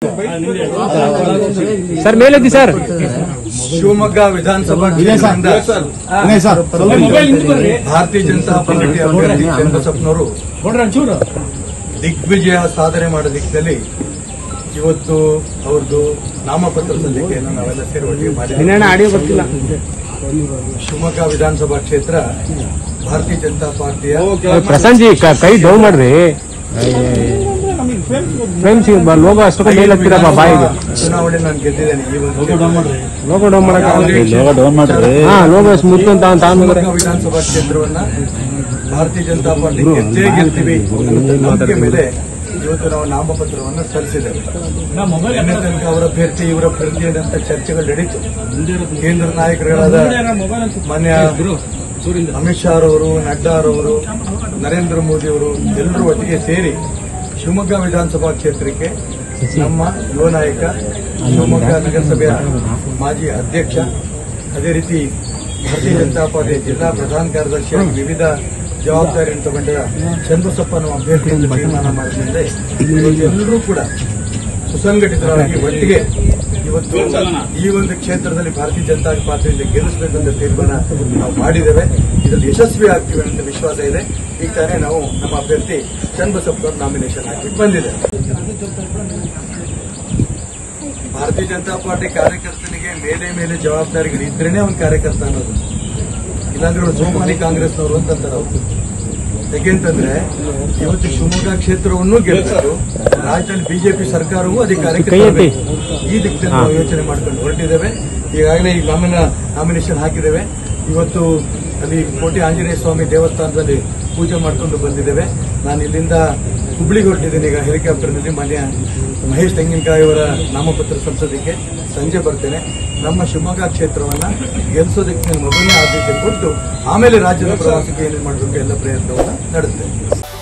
Sir ಮೇಲೆದ್ದಿ sir Shivamogga ವಿಧಾನಸಭಾ Vinay sir. ಕ್ಷೇತ್ರದಿಂದ Vinay sir ಸ್ವಲ್ಪ ಭಾರತೀಯ ಜನತಾ ಪಾರ್ಟಿ ಅಭ್ಯರ್ಥಿ ಚಂದ್ರಸಪ್ಪನವರು ದಿಗ್ವಿಜಯ ಸಾಧನೆ ಮಾಡೋ ದಿಕ್ಕಲ್ಲಿ ಇವತ್ತು ಅವ್ರದ್ದು ನಾಮಪತ್ರ ಸಲ್ಲಿಕೆಯನ್ನು ನಾವೆಲ್ಲ ಸೇರಿ ಒಟ್ಟಿಗೆ ಮಾಡಿದ್ದೀವಿ ಇನ್ನೇನು ಆಡಿಯೋ ಗೊತ್ತಿಲ್ಲ ಶಿವಮೊಗ್ಗ ವಿಧಾನಸಭಾ ಕ್ಷೇತ್ರ ಭಾರತೀಯ ಜನತಾ ಪಾರ್ಟಿಯ ಪ್ರಸಂಜ್ ಜಿ ಕ- ಕೈ ಡೌನ್ ಮಾಡ್ರಿ ಫ್ರೆಂಡ್ಸ್ ಲೋಗೋ ಅಷ್ಟೊಂದು ಮೇಲ್ ಹತ್ತಿರಪ್ಪ ಬಾಯಿಗೆ ಚುನಾವಣೆ ನಾನು ಗೆದ್ದಿದ್ದೇನೆ ಈ ಒಂದು ಲೋಗೋ ಡೌನ್ ಮಾಡಕ್ ಲೋಗೋ ಡೌನ್ ಮಾಡ್ರಿ ಹಾ ಲೋಗೋ ಸ್ಮೂತ್ ಅಂತ ಅಂತ ಆಮೇಲೆ ಶಿವಮೊಗ್ಗ ವಿಧಾನಸಭಾ ಕ್ಷೇತ್ರವನ್ನ ಭಾರತೀಯ ಜನತಾ ಪಾರ್ಟಿ ಗೆದ್ದೇ ಗೆಲ್ತೀವಿ ಅನ್ನೋ ನಂಬಿಕೆ ಮೇಲೆ ಇವತ್ತು ನಾವು ನಾಮಪತ್ರವನ್ನು ಸಲ್ಲಿಸಿದ್ದೇವೆ ನಿನ್ನೆ ತನಕ ಅವರ ಅಭ್ಯರ್ಥಿ ಇವರ ಅಭ್ಯರ್ಥಿ ಅಂತ ಚರ್ಚೆಗಳು ನಡೀತು ಕೇಂದ್ರ ನಾಯಕರುಗಳಾದ ಮಾನ್ಯ ಅಮಿತ್ ಶಾ ಅವರು ನಡ್ಡಾ ಅವರು ನರೇಂದ್ರ ಮೋದಿ ಅವರು ಎಲ್ಲರೂ ಒಟ್ಟಿಗೆ ಸೇರಿ ಶಿವಮೊಗ್ಗ ವಿಧಾನಸಭಾ ಕ್ಷೇತ್ರಕ್ಕೆ ನಮ್ಮ ಯುವ ನಾಯಕ ಶಿವಮೊಗ್ಗ ನಗರಸಭೆಯ ಮಾಜಿ ಅಧ್ಯಕ್ಷ ಅದೇ ರೀತಿ ಭಾರತೀಯ ಜನತಾ ಪಾರ್ಟಿ ಜಿಲ್ಲಾ ಪ್ರಧಾನ ಕಾರ್ಯದರ್ಶಿಯಾಗಿ ವಿವಿಧ ಜವಾಬ್ದಾರಿಯನ್ನು ತಗೊಂಡ ಚಂದ್ರಸಪ್ಪನ ಅಭ್ಯರ್ಥಿ ಎಂದು ತೀರ್ಮಾನ ಮಾಡಿದ್ಮೇಲೆ ಇವತ್ತು ಎಲ್ಲರೂ ಕೂಡ ಸುಸಂಘಟಿತರಾಗಿ ಒಟ್ಟಿಗೆ ಇವತ್ತು ಈ ಒಂದು ಕ್ಷೇತ್ರದಲ್ಲಿ ಭಾರತೀಯ ಜನತಾ ಪಾರ್ಟಿಯಿಂದ ಗೆಲ್ಲಿಸಬೇಕಂತ ತೀರ್ಮಾನ ನಾವು ಮಾಡಿದ್ದೇವೆ ಇದರಲ್ಲಿ ಯಶಸ್ವಿ ಆಗ್ತೀವಿ ಅಂತ ವಿಶ್ವಾಸ ಇದೆ ಈಗ ತಾನೇ ನಾವು ನಮ್ಮ ಅಭ್ಯರ್ಥಿ ಚಂದ್ರಸಪ್ಪ ನಾಮಿನೇಷನ್ ಹಾಕಿ ಬಂದಿದೆ ಭಾರತೀಯ ಜನತಾ ಪಾರ್ಟಿ ಕಾರ್ಯಕರ್ತನಿಗೆ ಮೇಲೆ ಮೇಲೆ ಜವಾಬ್ದಾರಿಗಳು ಇದ್ರೇನೆ ಅವನ ಕಾರ್ಯಕರ್ತ ಅನ್ನೋದು ಇಲ್ಲಾಂದ್ರೆ ಅವ್ರು ಸೋಮಾನಿ ಕಾಂಗ್ರೆಸ್ನವರು ಅಂತಂತಾರೆ ಅವರು ಯಾಕೆಂತಂದ್ರೆ ಇವತ್ತು ಶಿವಮೊಗ್ಗ ಕ್ಷೇತ್ರವನ್ನು ಗೆಲ್ಲಿಸಲು ರಾಜ್ಯದಲ್ಲಿ ಬಿಜೆಪಿ ಸರ್ಕಾರವೂ ಅಧಿಕಾರಕ್ಕೆ ಕೈ ಎತ್ತಿ. ತರಬೇಕು. ಈ ದಿಕ್ಕಿನಲ್ಲಿ ನಾವು ಯೋಚನೆ ಮಾಡ್ಕೊಂಡು ಹೊರಟಿದ್ದೇವೆ ಈಗಾಗಲೇ ಈಗ ನಾಮಿನ ನಾಮಿನೇಷನ್ ಹಾಕಿದ್ದೇವೆ ಇವತ್ತು ಅಲ್ಲಿ ಕೋಟೆ ಆಂಜನೇಯ ಸ್ವಾಮಿ ದೇವಸ್ಥಾನದಲ್ಲಿ ಪೂಜೆ ಮಾಡ್ಕೊಂಡು ಬಂದಿದ್ದೇವೆ ನಾನು ಇಲ್ಲಿಂದ ಹುಬ್ಳಿಗೆ ಹೊರಟಿದ್ದೇನೆ ಈಗ ಹೆಲಿಕಾಪ್ಟರ್ನಲ್ಲಿ ಮಾನ್ಯ ಮಹೇಶ್ ತೆಂಗಿನಕಾಯಿ ಅವರ ನಾಮಪತ್ರ ಸಲ್ಲಿಸೋದಕ್ಕೆ ಸಂಜೆ ಬರ್ತೇನೆ ನಮ್ಮ ಶಿವಮೊಗ್ಗ ಕ್ಷೇತ್ರವನ್ನ ಗೆಲ್ಲಿಸೋದಕ್ಕೆ ಮೊದಲನೇ ಆದ್ಯತೆ ಕೊಟ್ಟು ಆಮೇಲೆ ರಾಜ್ಯದ ಪ್ರವಾಸಕ್ಕೆ ಏನೇನು ಮಾಡಬೇಕು ಎಲ್ಲ ಪ್ರಯತ್ನವನ್ನು ನಡೆಸ್ತೇನೆ